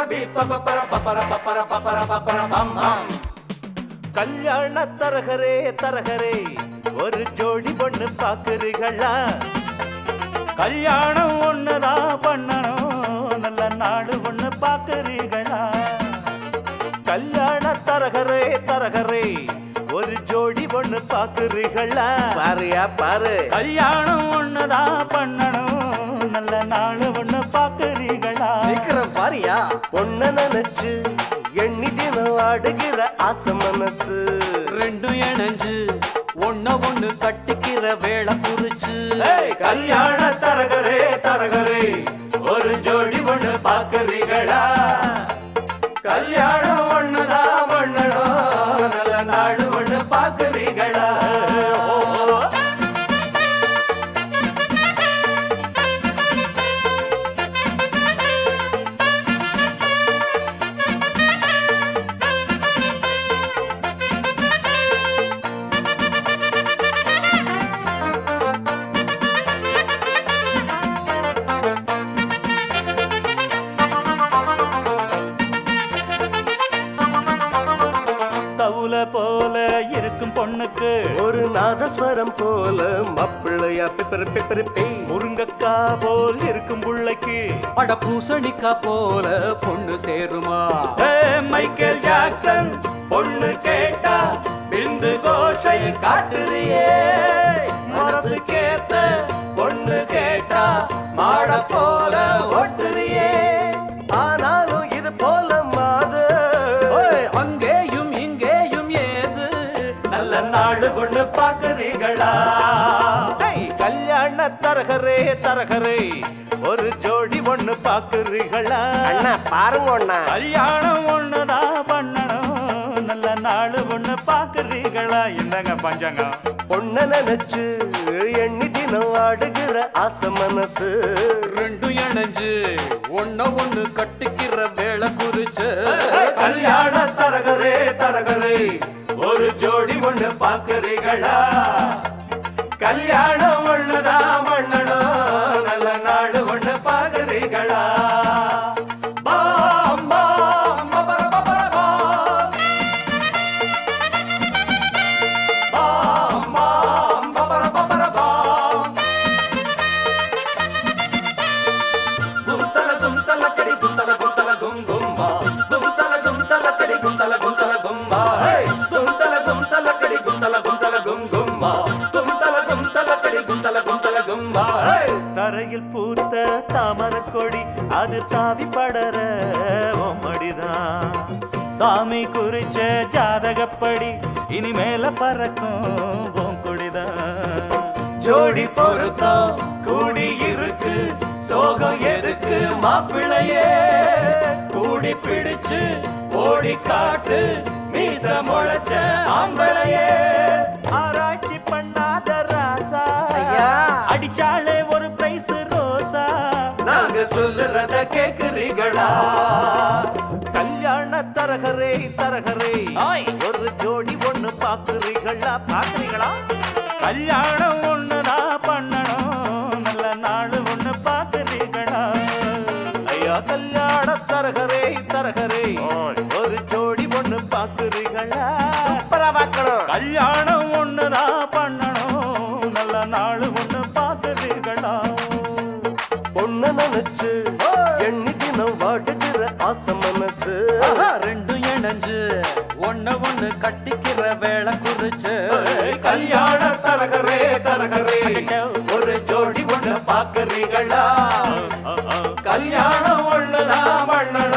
பீ பப்பர பப்பர பப்பர பப்பர பப்பர பம் பம் கல்யாண தரகரே தரகரே ஒரு ஜோடி பொண்ணு பாக்குறீங்களா கல்யாணம் ஒண்ணுதான் பண்ணணும் நல்ல நாடு ஒண்ணு பாக்குறீங்களா கல்யாண தரகரே தரகரே ஒரு ஜோடி பொண்ணு பாக்குறீங்களா பாருயா பாரு கல்யாணம் ஒண்ணுதான் பண்ணணும் நல்ல நாடு ஒண்ணு பாக்குறீங்களா சீக்கிரம் பாரியா பொண்ண நினைச்சு எண்ணி தினம் ஆடுகிற ஆசை மனசு ரெண்டும் இணைஞ்சு ஒன்ன ஒண்ணு கட்டிக்கிற வேலை குறிச்சு ஏய், கல்யாண தரகரே தரகரே ஒரு ஜோடி பொண்ணு பாக்குறீங்களா கல்யாணம் ஒண்ணுதான் பண்ணணும் நல்ல நாடு ஒண்ணு பாக்குறீங்களா தவுல போல இருக்கும் பொண்ணுக்கு ஒரு நாதஸ்வரம் போல மாப்பிள்ளையா பிப்பர் பிப்பர் பே முருங்கக்கா போல் இருக்கும் புள்ளைக்கு அட பூசணிக்கா போல பொண்ணு சேருமா ஏய், மைக்கேல் ஜாக்சன் பொண்ணு கேட்டா பிந்து கோஷை காட்டுறியே மனசு கேத்த பொண்ணு கேட்டா மாட போல ஓட்டுறியே ஆனாலும் இது போல மாது ஓய், அங்கேயும் இங்கேயும் ஏது நல்ல நாடு பொண்ணு பாக்குறீங்களா ஏய், கல்யாண தரகரே தரகரே ஒரு ஜோடி பொண்ணு பாக்குறீங்களா அண்ணா பாருங்க அண்ணா கல்யாணம் ஒண்ணுதான் பண்ணணும் நல்ல நாடு ஒண்ணு பாக்குறீங்களா இந்தாங்க பஞ்சங்கம் பொண்ண நினைச்சு எண்ணி தினம் ஆடுகிற ஆசை மனசு ரெண்டும் இணைஞ்சு ஒன்ன ஒண்ணு கட்டிக்கிற வேலை குறிச்சு கல்யாண தரகரே தரகரே ஒரு ஜோடி பொண்ணு பாக்குறீங்களா கல்யாணம் ஒண்ணுதான் பண்ணணும் நல்ல நாடு ஒண்ணு பாக்குறீங்களா பாம், பாம், பபர, பபர, பாம். பாம், பாம், பபர, பபர, பாம். గుంతల గుంతల కడి గుంతల గుంతల గుం గుంబా గుంతల గుంతల కడి గుంతల గుంతల గుంబా హే గుంతల గుంతల కడి గుంతల గుంతల గుం గుంబా గుంతల గుంతల కడి గుంతల గుంతల గుంబా హే தரையில் பூத்த தாமர கொடி அது தாவி படர மடிதான் சாமி குறிச்ச ஜாதகப்படி இனிமேல பறக்கும் பூங்குடிதான் ஜோடி பொருத்தம் கூடி இருக்கு சோகம் எதுக்கு மாப்பிள்ளையே கூடி பிடிச்சு ஓடி காட்டு மீச முளைச்ச ஆம்பளையே ஆராய்ச்சி பண்ணாத ராசா ஐயா அடிச்சாலே ஒரு பிரைஸ் ரோசா நாங்க சொல்லுறத கேக்குறீங்களா கல்யாண தரகரே தரகரே ஆய். ஒரு ஜோடி ஒண்ணு பாக்குறீங்களா பாக்குறீங்களா கல்யாணம் ஒண்ணுதான் பண்ணணும் நல்ல நாடு ஒண்ணு பாக்குறீங்களா ஐயா கல்யாண தரகரே தரகரே ஓய். ஒரு ஜோடி ஒண்ணு பாக்குறீங்களா சூப்பரா பார்க்கணும் கல்யாணம் ஒண்ணுதான் பண்ணணும் நல்ல நாடு ஒண்ணு பாக்குறீங்களா பொண்ண நினைச்சு எண்ணி தினம் வாடுகிற ஆசை மனசு ஆஹா, ரெண்டும் இணைஞ்சு ஒன்ன ஒண்ணு கட்டிக்கிற வேலை குறிச்சு கல்யாண தரகரே தரகரே அடடோ. ஒரு ஜோடி ஒண்ணு பாக்குறீங்களா ஆ, ஆ. கல்யாணம் ஒண்ணுதான் பண்ணணும்